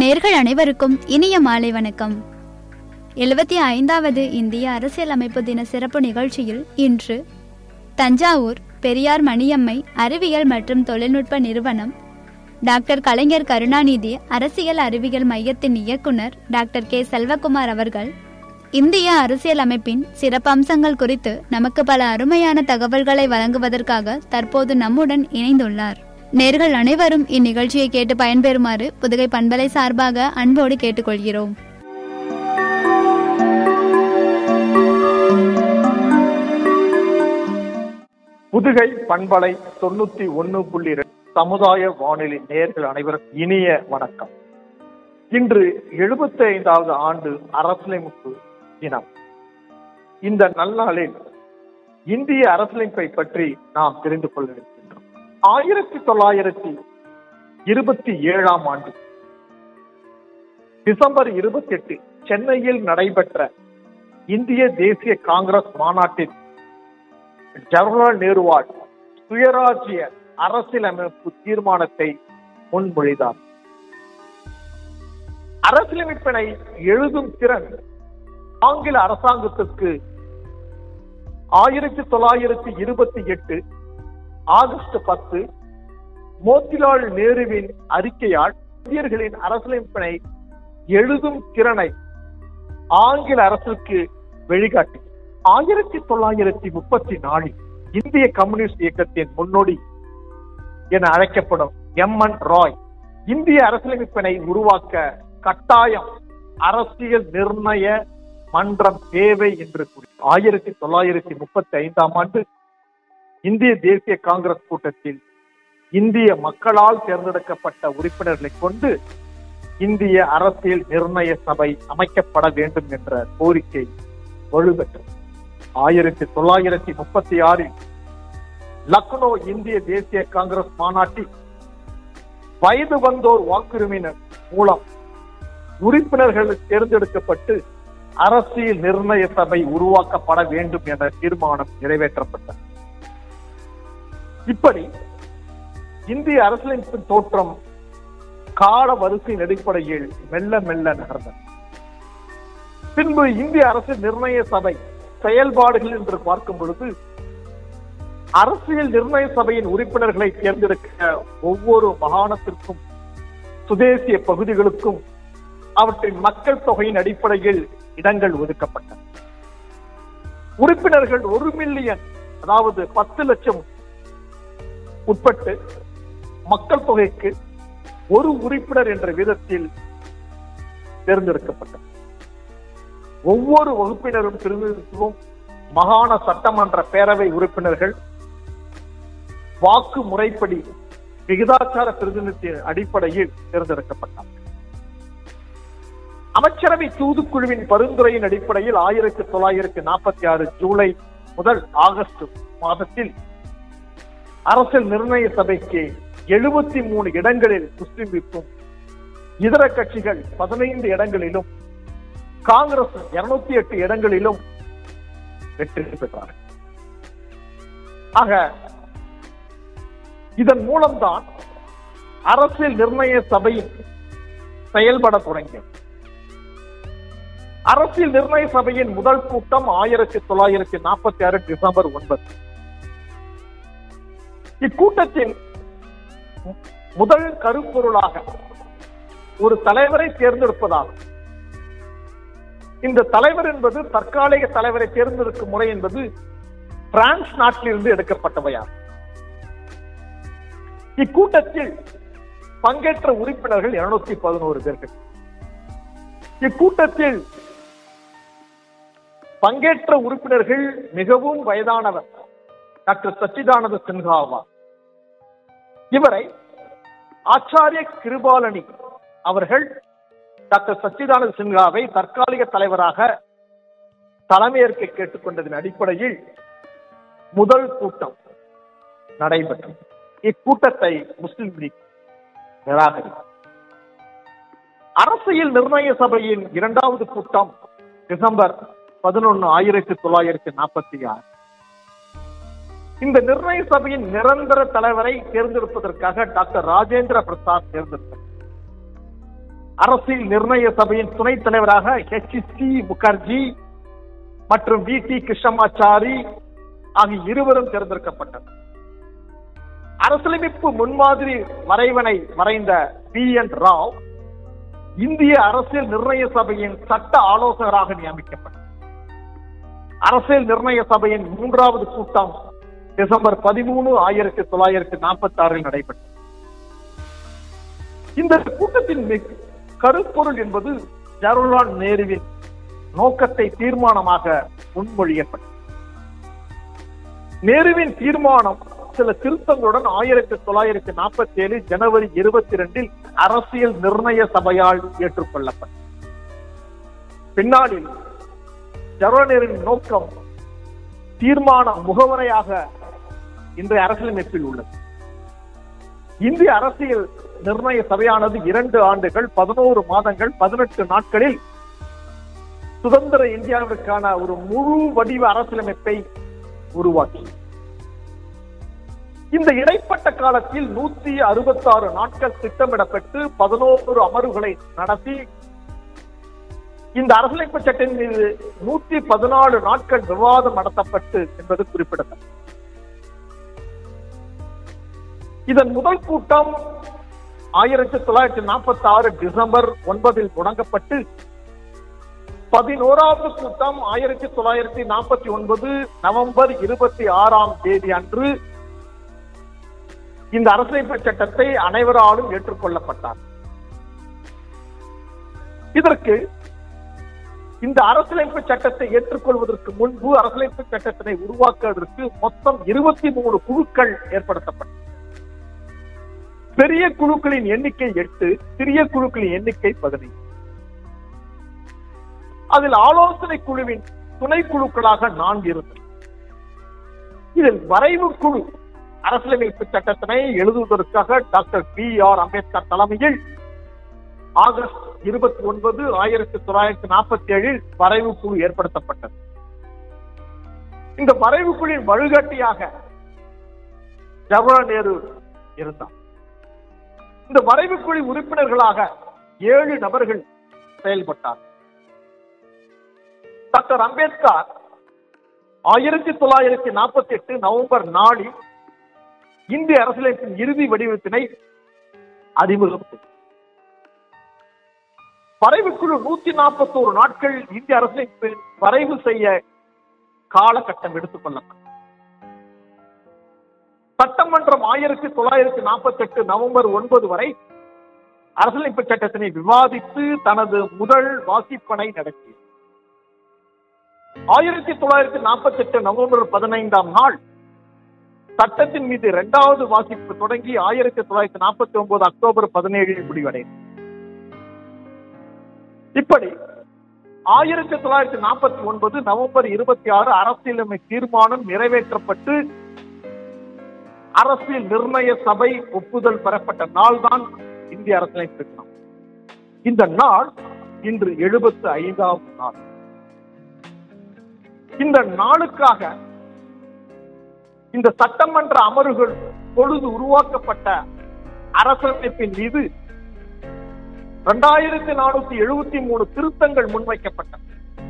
நேர்கள் அனைவருக்கும் இனிய மாலை வணக்கம் எழுபத்தி ஐந்தாவது இந்திய அரசியலமைப்பு தின சிறப்பு நிகழ்ச்சியில் இன்று தஞ்சாவூர் பெரியார் மணியம்மை அறிவியல் மற்றும் தொழில்நுட்ப நிறுவனம் டாக்டர் கலைஞர் கருணாநிதி அரசியல் அறிவியல் மையத்தின் இயக்குனர் டாக்டர் கே செல்வகுமார் அவர்கள் இந்திய அரசியலமைப்பின் சிறப்பம்சங்கள் குறித்து நமக்கு பல அருமையான தகவல்களை வழங்குவதற்காக தற்போது நம்முடன் இணைந்துள்ளார் நேர்கள் அனைவரும் இந்நிகழ்ச்சியை கேட்டு பயன்பெறுமாறு புதுகை பண்பலை சார்பாக அன்போடு கேட்டுக்கொள்கிறோம் புதுகை பண்பலை தொண்ணூத்தி ஒன்னு புள்ளி ரெண்டு சமுதாய வானொலி நேயர்கள் அனைவருக்கும் இனிய வணக்கம் இன்று எழுபத்தி ஐந்தாவது ஆண்டு அரசியலமைப்பு தினம் இந்த நல்நாளில் இந்திய அரசியலமைப்பை பற்றி நாம் தெரிந்து கொள்ள இருக்கின்றோம் ஆயிரத்தி தொள்ளாயிரத்தி இருபத்தி ஏழாம் ஆண்டு டிசம்பர் இருபத்தி எட்டு சென்னையில் நடைபெற்ற இந்திய தேசிய காங்கிரஸ் மாநாட்டில் ஜவஹர்லால் நேருவால் சுயராஜ்ய அரசியலமைப்பு தீர்மானத்தை முன்மொழிந்தார் அரசியலமைப்பினை எழுதும் திறன் ஆங்கில அரசாங்கத்திற்கு ஆயிரத்தி தொள்ளாயிரத்தி இருபத்தி எட்டு ஆகஸ்ட் பத்து மோத்திலால் நேருவின் அறிக்கையால் இந்தியர்களின் அரசியலமைப்பினை எழுதும் திறனை ஆங்கில அரசுக்கு வெளிக்காட்டி ஆயிரத்தி தொள்ளாயிரத்தி முப்பத்தி நாலில் இந்திய கம்யூனிஸ்ட் இயக்கத்தின் முன்னோடி என அழைக்கப்படும் எம் என் ராய் இந்திய அரசியலமைப்பினை உருவாக்க கட்டாயம் அரசியல் நிர்ணய மன்றம் தேவை என்று கூறி ஆயிரத்தி தொள்ளாயிரத்தி முப்பத்தி ஐந்தாம் ஆண்டு இந்திய தேசிய காங்கிரஸ் கூட்டத்தில் இந்திய மக்களால் தேர்ந்தெடுக்கப்பட்ட உறுப்பினர்களை கொண்டு இந்திய அரசியல் நிர்ணய சபை அமைக்கப்பட வேண்டும் என்ற கோரிக்கை வலுப்பெற்றது ஆயிரத்தி தொள்ளாயிரத்தி முப்பத்தி ஆறில் லக்னோ இந்திய தேசிய காங்கிரஸ் மாநாட்டில் வயது வந்தோர் வாக்குரிமையினர் மூலம் உறுப்பினர்கள் தேர்ந்தெடுக்கப்பட்டு அரசியல் நிர்ணய சபை உருவாக்கப்பட வேண்டும் என்ற தீர்மானம் நிறைவேற்றப்பட்டது இப்படி இந்திய அரசியலமைப்பின் தோற்றம் கால வரிசையின் அடிப்படையில் மெல்ல மெல்ல நகர்ந்தது பின்பு இந்திய அரசு நிர்ணய சபை செயல்பாடுகள் என்று பார்க்கும் பொழுது அரசியல் நிர்ணய சபையின் உறுப்பினர்களை தேர்ந்தெடுக்க ஒவ்வொரு மாகாணத்திற்கும் சுதேசிய பகுதிகளுக்கும் அவற்றின் மக்கள் தொகையின் அடிப்படையில் இடங்கள் ஒதுக்கப்பட்டன உறுப்பினர்கள் ஒரு மில்லியன் அதாவது பத்து லட்சம் உட்பட்டு மக்கள் தொகைக்கு ஒரு உறுப்பினர் என்ற விதத்தில் தேர்ந்தெடுக்கப்பட்டது ஒவ்வொரு வகுப்பினரும் பிரதிநிதித்துவம் மாகாண சட்டமன்ற பேரவை உறுப்பினர்கள் வாக்கு முறைப்படி விகிதாச்சார பிரதிநிதித்தின் அடிப்படையில் தேர்ந்தெடுக்கப்பட்டார் அமைச்சரவை தூதுக்குழுவின் பரிந்துரையின் அடிப்படையில் ஆயிரத்தி தொள்ளாயிரத்தி நாற்பத்தி ஆறு ஜூலை முதல் ஆகஸ்ட் மாதத்தில் அரசியல் நிர்ணய சபைக்கு எழுபத்தி மூணு இடங்களில் முஸ்லிம் லீக்கும் இதர கட்சிகள் பதினைந்து இடங்களிலும் காங்கிரஸ் இருநூத்தி எட்டு இடங்களிலும் வெற்றி பெற்றார் ஆக இதன் மூலம்தான் அரசியல் நிர்ணய சபை செயல்பட தொடங்கியது அரசியல் நிர்ணய சபையின் முதல் கூட்டம் ஆயிரத்தி தொள்ளாயிரத்தி நாற்பத்தி ஆறு டிசம்பர் ஒன்பது இக்கூட்டத்தின் முதல் கருப்பொருளாக ஒரு தலைவரை தேர்ந்தெடுப்பதாகும் இந்த தலைவர் என்பது தற்காலிக தலைவரை தேர்ந்தெடுக்கும் முறை என்பது பிரான்ஸ் நாட்டிலிருந்து எடுக்கப்பட்டவையாகும் இக்கூட்டத்தில் பங்கேற்ற உறுப்பினர்கள் இருநூத்தி பதினோரு பேர்கள் இக்கூட்டத்தில் பங்கேற்ற உறுப்பினர்கள் மிகவும் வயதானவர் டாக்டர் சச்சிதானந்த சின்ஹா ஆவார் இவரை ஆச்சாரிய கிருபாலனி அவர்கள் டாக்டர் சச்சிதானந்த சின்ஹாவை தற்காலிக தலைவராக தலைமையேற்க கேட்டுக்கொண்டதன் அடிப்படையில் முதல் கூட்டம் நடைபெற்றது இக்கூட்டத்தை முஸ்லிம் லீக் நிராகரித்தார் அரசியல் நிர்ணய சபையின் இரண்டாவது கூட்டம் டிசம்பர் பதினொன்னு ஆயிரத்தி தொள்ளாயிரத்தி நாற்பத்தி ஆறு இந்த நிர்ணய சபையின் நிரந்தர தலைவரை தேர்ந்தெடுப்பதற்காக டாக்டர் ராஜேந்திர பிரசாத் தேர்ந்தெடுத்தார் அரசியல் நிர்ணய சபையின் துணைத் தலைவராக ஹெச் சி முகர்ஜி மற்றும் வி டி கிருஷ்ணமாச்சாரி ஆகிய இருவரும் தேர்ந்தெடுக்கப்பட்டனர் அரசியலமைப்பு முன்மாதிரி வரைவனை வரைந்த பி என் ராவ் இந்திய அரசியல் நிர்ணய சபையின் சட்ட ஆலோசகராக நியமிக்கப்பட்டார் அரசியல் நிர்ணய சபையின் மூன்றாவது கூட்டம் டிசம்பர் பதிமூணு ஆயிரத்தி தொள்ளாயிரத்தி நாற்பத்தி ஆறில் நடைபெற்றது இந்த கூட்டத்தின் மிக- கருப்பொருள் என்பது ஜவஹர்லால் நேருவின் நோக்கத்தை தீர்மானமாக முன்மொழியப்பட்டது நேருவின் தீர்மானம் சில திருத்தங்களுடன் ஆயிரத்தி தொள்ளாயிரத்தி நாற்பத்தி ஏழு ஜனவரி இருபத்தி ரெண்டில் அரசியல் நிர்ணய சபையால் ஏற்றுக்கொள்ளப்பட்டது பின்னாளில் ஜவஹர்லால் நேருவின் நோக்கம் தீர்மான முகவரையாக இன்றைய அரசியலமைப்பில் உள்ளது இந்திய அரசியல் நிர்ணய சபையானது இரண்டு ஆண்டுகள் பதினோரு மாதங்கள் பதினெட்டு நாட்களில் சுதந்திர இந்தியாவிற்கான ஒரு முழு வடிவ அரசியலமைப்பை உருவாக்கி இந்த இடைப்பட்ட காலத்தில் நூத்தி அறுபத்தாறு நாட்கள் திட்டமிடப்பட்டு பதினோரு அமர்வுகளை நடத்தி இந்த அரசியலமைப்பு சட்டம் மீது நூத்தி பதினாலு நாட்கள் விவாதம் நடத்தப்பட்டு என்பது குறிப்பிடத்தக்கது இதன் முதல் கூட்டம் ஆயிரத்தி தொள்ளாயிரத்தி நாற்பத்தி ஆறு டிசம்பர் ஒன்பதில் தொடங்கப்பட்டு பதினோராவது கூட்டம் ஆயிரத்தி தொள்ளாயிரத்தி நாற்பத்தி ஒன்பது நவம்பர் இருபத்தி ஆறாம் தேதி அன்று இந்த அரசியலமைப்பு சட்டத்தை அனைவராலும் ஏற்றுக்கொள்ளப்பட்டார் இதற்கு இந்த அரசியலமைப்பு சட்டத்தை ஏற்றுக்கொள்வதற்கு முன்பு அரசியலமைப்பு சட்டத்தினை உருவாக்குவதற்கு மொத்தம் இருபத்தி மூணு குழுக்கள் ஏற்படுத்தப்பட்டன பெரிய குழுக்களின் எண்ணிக்கை எட்டு சிறிய குழுக்களின் எண்ணிக்கை பதினைந்து அதில் ஆலோசனை குழுவின் துணை குழுக்களாக நான்கு இருந்தன இதில் வரைவு குழு அரசியலமைப்பு சட்டத்தினை எழுதுவதற்காக டாக்டர் பி ஆர் அம்பேத்கர் தலைமையில் ஆகஸ்ட் இருபத்தி ஒன்பது ஆயிரத்தி தொள்ளாயிரத்தி நாற்பத்தி ஏழில் வரைவு குழு ஏற்படுத்தப்பட்டது இந்த வரைவு குழுவின் வழிகாட்டியாக ஜவஹர்லால் நேரு இருந்தார் இந்த வரைவு குழு உறுப்பினர்களாக ஏழு நபர்கள் செயல்பட்டார் டாக்டர் அம்பேத்கர் ஆயிரத்தி தொள்ளாயிரத்தி நாற்பத்தி எட்டு நவம்பர் நாலில் இந்திய அரசியலமைப்பின் இறுதி வடிவத்தினை அறிமுகம் செய்தார். வரைவு குழு நூத்தி நாற்பத்தோரு நாட்கள் இந்திய அரசியலமைப்பு வரைவு செய்ய காலகட்டம் எடுத்துக் கொள்ளப்பட்டது சட்டமன்றம் ஆயிரத்தி தொள்ளாயிரத்தி நாற்பத்தி எட்டு நவம்பர் ஒன்பது வரை அரசியலமைப்பு சட்டத்தினை விவாதித்து தனது முதல் வாசிப்பனை நடத்தியது ஆயிரத்தி தொள்ளாயிரத்தி நாற்பத்தி எட்டு நவம்பர் பதினைந்தாம் நாள் சட்டத்தின் மீது இரண்டாவது வாசிப்பு தொடங்கி ஆயிரத்தி தொள்ளாயிரத்தி நாற்பத்தி ஒன்பது அக்டோபர் பதினேழில் முடிவடைந்தது இப்படி ஆயிரத்தி தொள்ளாயிரத்தி நாற்பத்தி ஒன்பது நவம்பர் இருபத்தி ஆறு அரசியலமை தீர்மானம் நிறைவேற்றப்பட்டு அரசியல் நிர்ணய சபை ஒப்புதல் பெறப்பட்ட நாள் தான் இந்திய அரசியலமைப்பு தினம் இந்த நாள் இன்று எழுபத்து ஐந்தாவது நாள் இந்த நாளுக்காக இந்த சட்டமன்ற அமர்வுகள் பொழுது உருவாக்கப்பட்ட அரசியலமைப்பின் மீது இரண்டாயிரத்தி நானூத்தி எழுபத்தி மூணு திருத்தங்கள் முன்வைக்கப்பட்டன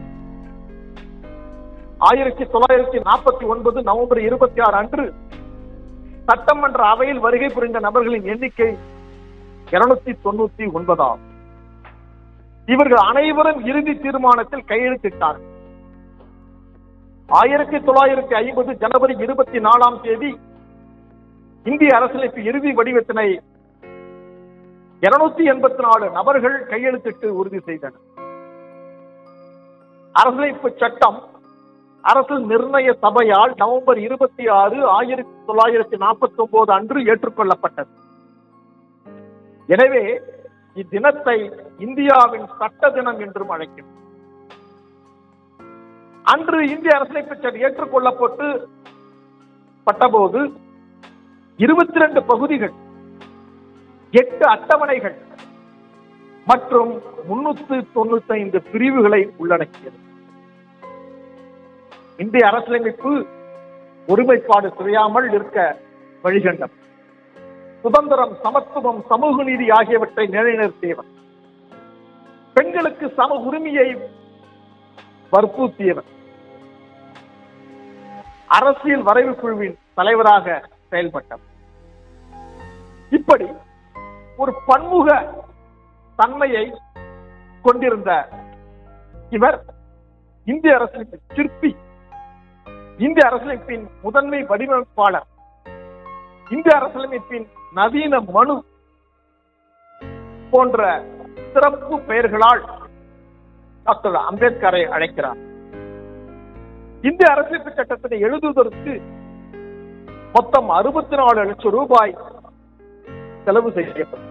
ஆயிரத்தி தொள்ளாயிரத்தி நாற்பத்தி ஒன்பது நவம்பர் இருபத்தி ஆறு அன்று சட்டமன்ற அவையில் வருகை புரிந்த நபர்களின் எண்ணிக்கை இருநூத்தி தொண்ணூத்தி ஒன்பதாகும் இவர்கள் அனைவரும் இறுதி தீர்மானத்தில் கையெழுத்திட்டார்கள் ஆயிரத்தி தொள்ளாயிரத்தி ஐம்பது ஜனவரி இருபத்தி நாலாம் தேதி இந்திய அரசியலமைப்பு இறுதி வடிவத்தினை இருநூத்தி எண்பத்தி நாலு நபர்கள் கையெழுத்திட்டு உறுதி செய்தனர் அரசியலமைப்பு சட்டம் அரசு நிர்ணய சபையால் நவம்பர் இருபத்தி ஆறு ஆயிரத்தி தொள்ளாயிரத்தி நாற்பத்தி ஒன்பது அன்று ஏற்றுக்கொள்ளப்பட்டது எனவே இத்தினத்தை இந்தியாவின் சட்ட தினம் என்றும் அழைக்கிறோம் அன்று இந்திய அரசியலமைப்பு சட்டம் ஏற்றுக்கொள்ளப்பட்டு பட்டபோது இருபத்தி ரெண்டு பகுதிகள் எட்டு அட்டவணைகள் மற்றும் முன்னூத்தி தொண்ணூத்தி ஐந்து பிரிவுகளை உள்ளடக்கியது இந்திய அரசியலமைப்பு ஒருமைப்பாடு குறையாமல் இருக்க வழிகண்டது சுதந்திரம் சமத்துவம் சமூக நீதி ஆகியவற்றை நிலைநிறுத்தியவர் பெண்களுக்கு சம உரிமையை வற்புறுத்தியவர் அரசியல் வரைவு குழுவின் தலைவராக செயல்பட்டவர் இப்படி ஒரு பன்முக தன்மையை கொண்டிருந்த இவர் இந்திய அரசியலமைப்பின் சிற்பி இந்திய அரசியலமைப்பின் முதன்மை வடிவமைப்பாளர் இந்திய அரசியலமைப்பின் நவீன மனு போன்ற சிறப்பு பெயர்களால் டாக்டர் அம்பேத்கரை அழைக்கிறார் இந்திய அரசியலமைப்பு சட்டத்தினை எழுதுவதற்கு மொத்தம் அறுபத்தி நாலு லட்சம் ரூபாய் செலவு செய்யப்பட்டது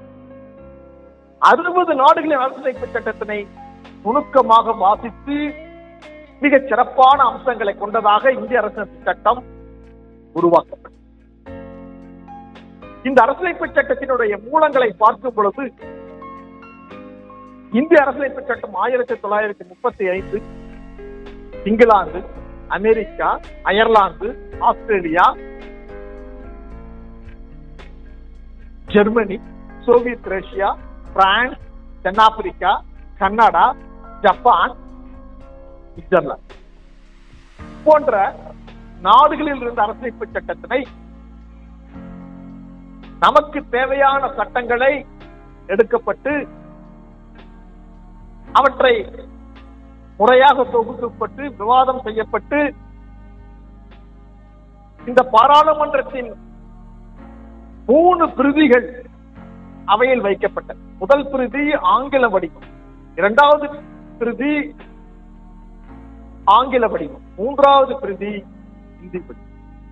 அறுபது நாடுகளின் அரசியலமைப்பு சட்டத்தினை நுணுக்கமாக வாசித்து மிக சிறப்பான அம்சங்களை கொண்டதாக இந்திய அரசியலமைப்பு சட்டம் உருவாக்கப்பட்டது இந்த அரசியலமைப்பு சட்டத்தினுடைய மூலங்களை பார்க்கும் பொழுது இந்திய அரசியலமைப்பு சட்டம் ஆயிரத்தி தொள்ளாயிரத்தி முப்பத்தி ஐந்து England America Ireland Australia Germany Soviet Russia France தென்னாப்பிரிக்கா கனடா ஜப்பான் சுவிட்சர்லாந்து போன்ற நாடுகளில் இருந்த அரசியலமைப்பு சட்டத்தினை நமக்கு தேவையான சட்டங்களை எடுக்கப்பட்டு அவற்றை முறையாக தொகுக்கப்பட்டு விவாதம் செய்யப்பட்டு இந்த பாராளுமன்றத்தின் மூணு பிரதிகள் அவையில் வைக்கப்பட்டது முதல் பிரதி ஆங்கில வடிவம் இரண்டாவது பிரதி ஆங்கில வடிவம் மூன்றாவது பிரதி இந்தி வடிவம்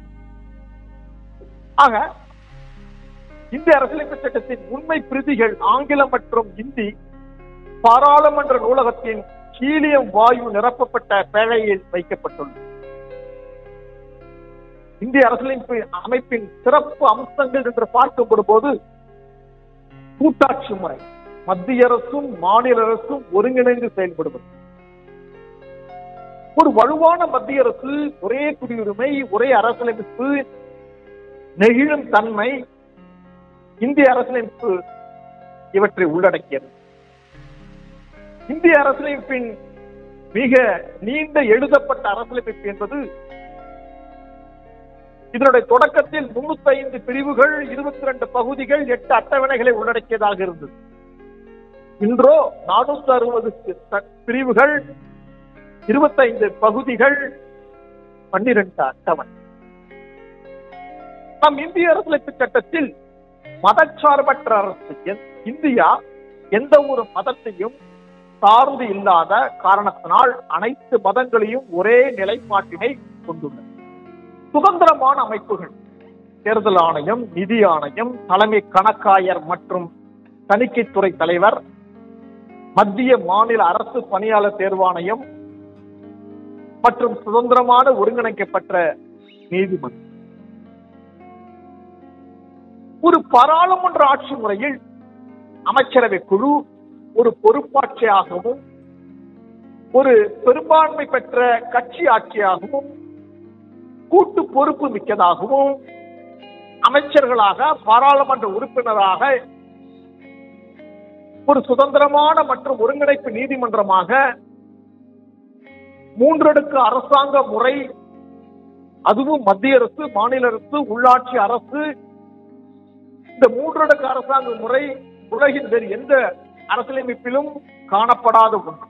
ஆக இந்திய அரசியலமைப்பு சட்டத்தின் உண்மை பிரதிகள் ஆங்கிலம் மற்றும் இந்தி பாராளுமன்ற நூலகத்தின் ஹீலியம் வாயு நிரப்பப்பட்ட பேழையில் வைக்கப்பட்டுள்ளது இந்திய அரசியலமைப்பு அமைப்பின் சிறப்பு அம்சங்கள் என்று பார்க்கப்படும் போது கூட்டாட்சி முறை மத்திய அரசும் மாநில அரசும் ஒருங்கிணைந்து செயல்படுவது ஒரு வலுவான மத்திய அரசு ஒரே குடியுரிமை ஒரே அரசியலமைப்பு நெகிழும் தன்மை இந்திய அரசியலமைப்பு இவற்றை உள்ளடக்கியது இந்திய அரசியலமைப்பின் மிக நீண்ட எழுதப்பட்ட அரசியலமைப்பு என்பது இதனுடைய தொடக்கத்தில் முன்னூத்தி ஐந்து பிரிவுகள் இருபத்தி ரெண்டு பகுதிகள் எட்டு அட்டவணைகளை உள்ளடக்கியதாக இருந்தது இன்றோ நானூத்தி அறுபது பிரிவுகள் இருபத்தைந்து பகுதிகள் பன்னிரண்டு அட்டவணை நம் இந்திய அரசியலமைப்பு சட்டத்தில் மதச்சார்பற்ற அரசு இந்தியா எந்த ஒரு மதத்தையும் சார்ந்து இல்லாத காரணத்தினால் அனைத்து மதங்களையும் ஒரே நிலைப்பாட்டினை கொண்டுள்ளது சுதந்திரமான அமைப்புகள் தேர்தல் ஆணையம் நிதி ஆணையம் தலைமை கணக்காயர் மற்றும் தணிக்கைத்துறை தலைவர் மத்திய மாநில அரசு பணியாளர் தேர்வாணையம் மற்றும் சுதந்திரமான ஒருங்கிணைக்கப்பட்ட நீதிமன்றம் ஒரு பாராளுமன்ற ஆட்சி முறையில் அமைச்சரவை குழு ஒரு பொறுப்பாட்சியாகவும் ஒரு பெரும்பான்மை பெற்ற கட்சி ஆட்சியாகவும் கூட்டு பொறுப்பு மிக்கதாகவும் அமைச்சர்களாக பாராளுமன்ற உறுப்பினராக ஒரு சுதந்திரமான மற்றும் ஒருங்கிணைப்பு நீதிமன்றமாக மூன்றடுக்கு அரசாங்க முறை அதுவும் மத்திய அரசு மாநில அரசு உள்ளாட்சி அரசு இந்த மூன்றடுக்கு அரசாங்க முறை உலகின் வேறு எந்த அரசியலமைப்பிலும் காணப்படாத ஒன்று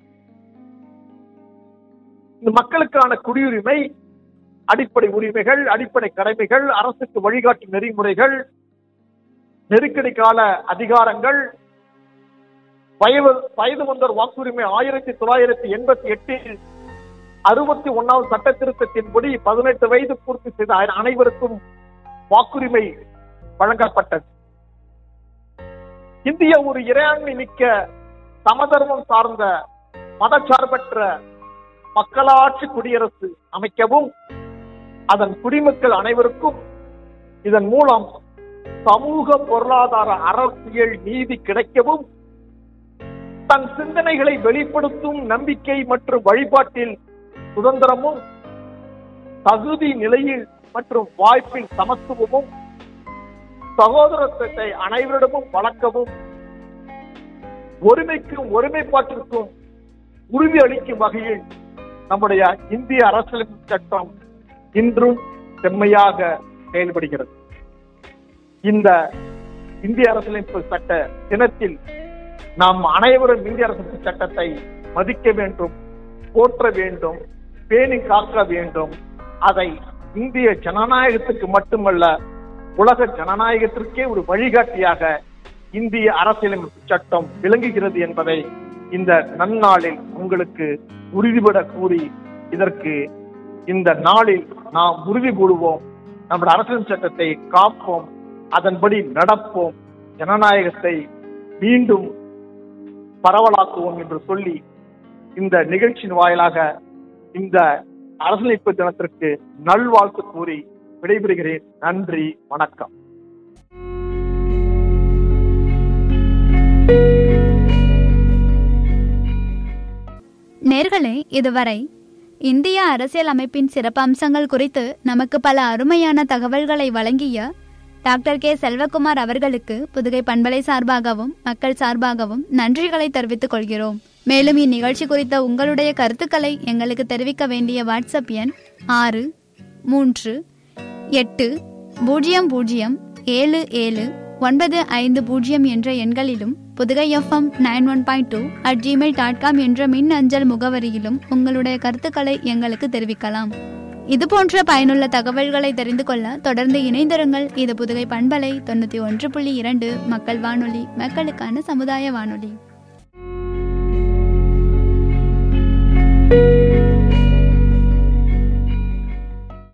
இந்த மக்களுக்கான குடியுரிமை அடிப்படை உரிமைகள் அடிப்படை கடமைகள் அரசுக்கு வழிகாட்டும் நெறிமுறைகள் நெருக்கடி கால அதிகாரங்கள் வயது வயது வந்தோர் வாக்குரிமை ஆயிரத்தி தொள்ளாயிரத்தி எண்பத்தி எட்டில் அறுபத்தி ஒன்னாவது சட்ட திருத்தத்தின்படி பதினெட்டு வயது பூர்த்தி செய்த அனைவருக்கும் வாக்குரிமை வழங்கப்பட்டது இந்தியா ஒரு இறையாண்மை மிக்க சமதர்மம் சார்ந்த மதச்சார்பற்ற மக்களாட்சி குடியரசு அமைக்கவும் அதன் குடிமக்கள் அனைவருக்கும் இதன் மூலம் சமூக பொருளாதார அரசியல் நீதி கிடைக்கவும் தன் சிந்தனைகளை வெளிப்படுத்தும் நம்பிக்கை மற்றும் வழிபாட்டில் சுதந்திரமும் தகுதி நிலையில் மற்றும் வாய்ப்பில் சமத்துவமும் சகோதரத்துவத்தை அனைவரிடமும் வளர்க்கவும் ஒருமைக்கும் ஒருமைப்பாட்டிற்கும் உறுதி அளிக்கும் வகையில் நம்முடைய இந்திய அரசியலமைப்பு சட்டம் இன்றும் செம்மையாக செயல்படுகிறது இந்த இந்திய அரசியலமைப்பு சட்ட தினத்தில் நாம் அனைவரும் இந்திய அரசியலமைப்பு சட்டத்தை மதிக்க வேண்டும் போற்ற வேண்டும் பேணி காக்க வேண்டும் அதை இந்திய ஜனநாயகத்துக்கு மட்டுமல்ல உலக ஜனநாயகத்திற்கே ஒரு வழிகாட்டியாக இந்திய அரசியலமைப்பு சட்டம் விளங்குகிறது என்பதை இந்த நன்னாளில் உங்களுக்கு உறுதிபட கூறி இதற்கு இந்த நாளில் நாம் உறுதி கூறுவோம் நம்முடைய அரசியல் சட்டத்தை காப்போம் அதன்படி நடப்போம் ஜனநாயகத்தை மீண்டும் பரவலாக்குவோம் என்று சொல்லி இந்த நிகழ்ச்சியின் வாயிலாக இந்த அரசியலமைப்பு தினத்திற்கு நல்வாழ்த்து கூறி விடைபெறுகிறேன் நன்றி வணக்கம் நேர்களே இதுவரை இந்திய அரசியல் அமைப்பின் சிறப்பம்சங்கள் குறித்து நமக்கு பல அருமையான தகவல்களை வழங்கிய டாக்டர் கே செல்வகுமார் அவர்களுக்கு புதுகை பண்பலை சார்பாகவும் மக்கள் சார்பாகவும் நன்றிகளை தெரிவித்துக் கொள்கிறோம் மேலும் இந்நிகழ்ச்சி குறித்த உங்களுடைய கருத்துக்களை எங்களுக்கு தெரிவிக்க வேண்டிய வாட்ஸ்அப் எண் ஆறு மூன்று எட்டு பூஜ்ஜியம் பூஜ்ஜியம் ஏழு ஏழு ஒன்பது ஐந்து பூஜ்ஜியம் என்ற எண்களிலும் Pudugai FM nine one point two at Gmail dot com என்ற மின் அஞ்சல் முகவரியிலும் உங்களுடைய கருத்துக்களை எங்களுக்கு தெரிவிக்கலாம் இதுபோன்ற பயனுள்ள தகவல்களை தெரிந்து கொள்ள தொடர்ந்து இணைந்திருங்கள் இது புதுகை பண்பலை தொண்ணூற்றி ஒன்று புள்ளி இரண்டு மக்கள் வானொலி மக்களுக்கான சமுதாய வானொலி